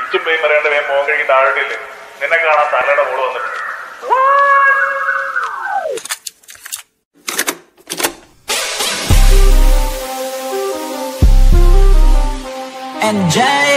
പിച്ചും പെയും പറയേണ്ട വേഗം മോൻ കഴിക്കും താഴോട്ടില്ലേ നിന്നെ കാണാൻ തലയുടെ മോള് വന്നിട്ടുണ്ട് Enjoy.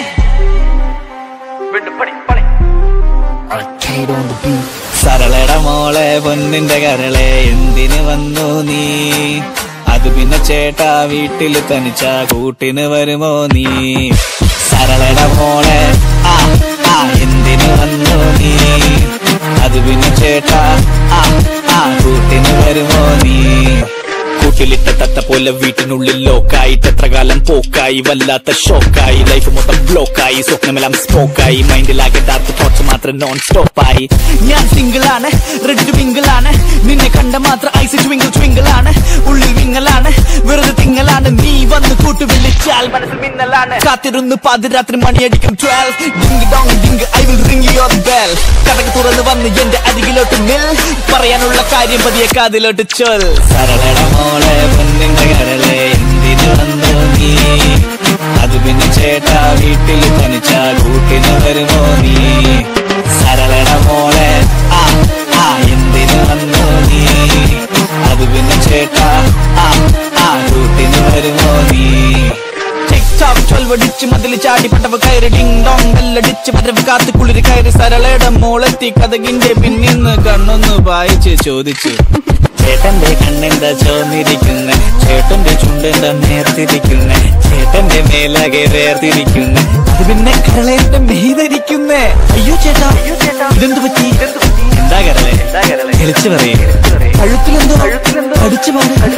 Arcade on the beat. സരളട മോളെ പൊന്നിന്റെ കരളെ എന്തിന് വന്നു നീ അത് പിന്നെ ചേട്ടാ വീട്ടിൽ തനിച്ച കൂട്ടിന് വരുമോ നീ സരളട മോളെ ആ ആ എന്തിന് വന്നു നീ അത് പിന്നെ ചേട്ടാ ആ ആ കൂട്ടിന് വരുമോ നീ കൂട്ടിലിട്ട തത്ത പോലെ വീട്ടിനുള്ളിൽ ലോക്കായിട്ട് എത്ര കാലം പോക്കായി വല്ലാത്ത ഷോക്കായി ലൈഫ് മൊത്തം ബ്ലോക്കായി സ്വപ്നമെല്ലാം സ്മോക്കായി മൈൻഡിലാകെ ഡാർക്ക് തോട്ട്സ് മാത്രം നോൺ സ്റ്റോപ്പായി ഞാൻ സിംഗിൾ ആണ് റെഡ് വിംഗിൾ ആണ് നിന്നെ കണ്ട മാത്രം ഐസ് ട്വിങ്കിൾ ട്വിങ്കിൾ ആണ് ഉള്ളിൽ വിങ്ങലാണ് വെറുതെ തിങ്ങലാണ് നീ വന്ന് കൂട്ടു വിളിച്ചാൽ മനസ്സിൽ മിന്നലാണ് കാത്തിരുന്ന് പാതിരാത്രി മണിയടിക്കും twelve ding dong ding I will ring your bell കടക്ക് തുറന്ന് വന്ന് എന്റെ അരികിലോട്ട് നിൽ പറയാനുള്ള കാര്യം പതിയെ കാതിലോട്ട് ചൊൽ സരളട മോളെ പൊന്നിന്റെ കരളെ എന്തിനു വന്നു നീ അത് പിന്നെ ചേട്ടാ വീട്ടിൽ തനിച്ച കൂട്ടിന് വരുമോ നീ സരളട മോളെ ആ ആ എന്തിനു വന്നു നീ അത് പിന്നെ ചേട്ടാ ആ ആ കൂട്ടിന് വരുമോ നീ ടിക്ടോക്ക് ചൊൽവടിച്ച് മതിൽ ചാടി പട്ടവ് കയറി ഡിങ് ഡോങ് ബെല്ലടിച്ച് പരവ് കാത്ത് കുളിര് കയറി സരളയുടെ മോളെത്തി കഥകിന്റെ പിന്നിന്ന് കണ്ണൊന്ന് വായിച്ച് ചോദിച്ചു ചേട്ടന്റെ കണ്ണെന്താ ചോന്നിരിക്കുന്ന ചേട്ടന്റെ ചുണ്ടെന്താ നേർത്തിരിക്കുന്ന ചേട്ടന്റെ മേലാകെ വേർതിരിക്കുന്ന അത് പിന്നെ കരളേന്റെ മെയ്തരിക്കുന്നേ അയ്യോ ചേട്ടാ ഇതെന്ത് പറ്റി എന്താ കരളെ തെളിച്ചു പറയേ കഴുത്തിലെന്തോ അടിച്ചു പാടി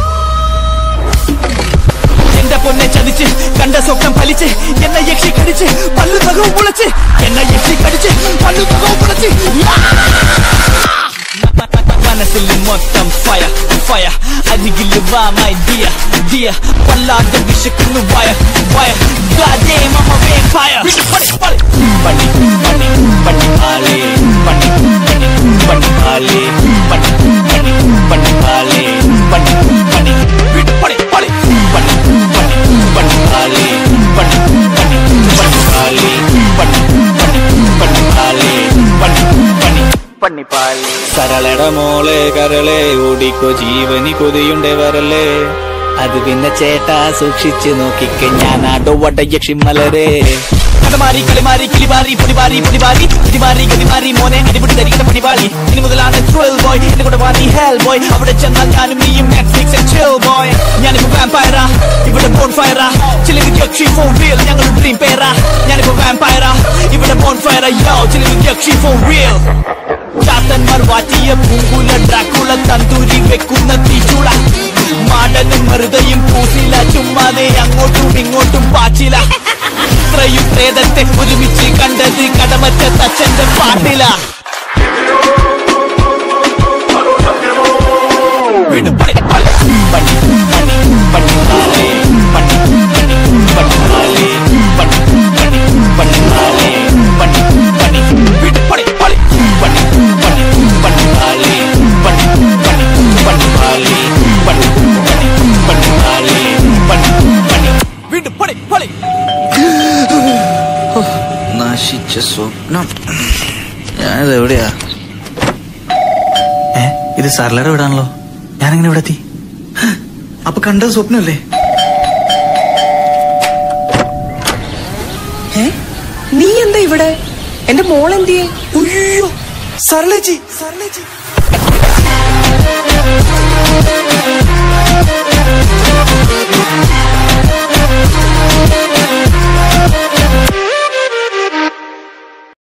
എന്റെ പൊന്നെ ചതിച്ച് കണ്ട സ്വപ്നം ഫലിച്ച് എന്നെ യക്ഷി കടിച്ച് പല്ലു നഖവും മുളച്ച് എന്നെ യക്ഷി കടിച്ച് പല്ലു നഖവും മുളച്ച് മനസ്സിൽ മൊത്തം ഫയ ഫയ അരികിൽ വാ മൈ ഡിയ ഡിയ വല്ലാതെ വിശക്കുന്നു വയ വയ goddamn I'm a vampire പണി പണി പണി പണി പണി പാലേ പണി പണി പണി പാലേ പണി പണി പണി പാലേ പണി പണി പണി പണി പണി പണി പണി പാലേ പണി പണി പണി പാലേ പണി പണി പണി പാലേ പണി പണി പണിപ്പാലി സരളട മോളെ കരളെ ഓടിക്കോ ജീവനി കൊതിയുണ്ടേ വരല്ലേ അത് പിന്നെ ചേട്ടാ സൂക്ഷിച്ച് നോക്കിക്ക ഞാൻ ആടോവട്ട യക്ഷിമലരെ കടമാറി കളിമാറി കിളിമാറി പൊടിമാറി പൊടിമാറി ഇടിമാറി ഗതിമാറി മോനെ അടിപിടി ധരിക്കുന്ന പൊടിപാളി ഇനി മുതലാണ് ത്രിൽ ബോയ് എന്റെ കൂടെ വാങ്ങി ഹെൽ ബോയ് അവിടെ ചെന്നാൽ ഞാനും നീയും നെറ്റ്ഫ്ലിക്സ് ആൻഡ് ചിൽ ബോയ് ഞാനിപ്പോ വാമ്പയറാ ഇവിടെ ബോൺ ഫയറാ ചിലർക്ക് യക്ഷി ഫോർ റിയൽ ഞങ്ങൾ ഡ്രീം പേരാ ഞാനിപ്പോ വാമ്പയറാ ഇവിടെ ബോൺ ഫയറാ യോ ചിലർക്ക് യക്ഷി ഫോർ റിയൽ ചാത്തന്മാർ വാറ്റിയ പൂങ്കുല ഡ്രാക്കുള തന്തൂരി വെക്കുന്ന തീച്ചുള മാടനും മൃതയും പൂസില ചുമ്മാതെ അങ്ങോട്ടും ഇങ്ങോട്ടും പാച്ചില ഇത്രയും പ്രേതത്തെ ഒരുമിച്ച് കണ്ടത് കടമറ്റ തച്ചന്റെ പാട്ടില വീണ്ടും പണി പണി പണി പണി പണി പാലേ പണി പണി പണി പാലേ പണി പണി പണി പാലേ പണി പണി വീണ്ടും പണി പണി പണി പണി പണി പാലേ പണി പണി പണി പാലേ പണി പണി പണി പാലേ പണി പണി വീണ്ടും പണി പണി നശിച്ച സ്വപ്നം ഞാനിത് എവിടെയാ ഏ ഇത് സർലയുടെ വീടാണല്ലോ ഞാനെങ്ങനെ ഇവിടെ എത്തി അപ്പൊ കണ്ടത് സ്വപ്നമല്ലേ ഏ? നീ എന്താ ഇവിടെ എന്റെ മോൾ എന്തിയെ അയ്യോ സർലേച്ചി സർലേച്ചി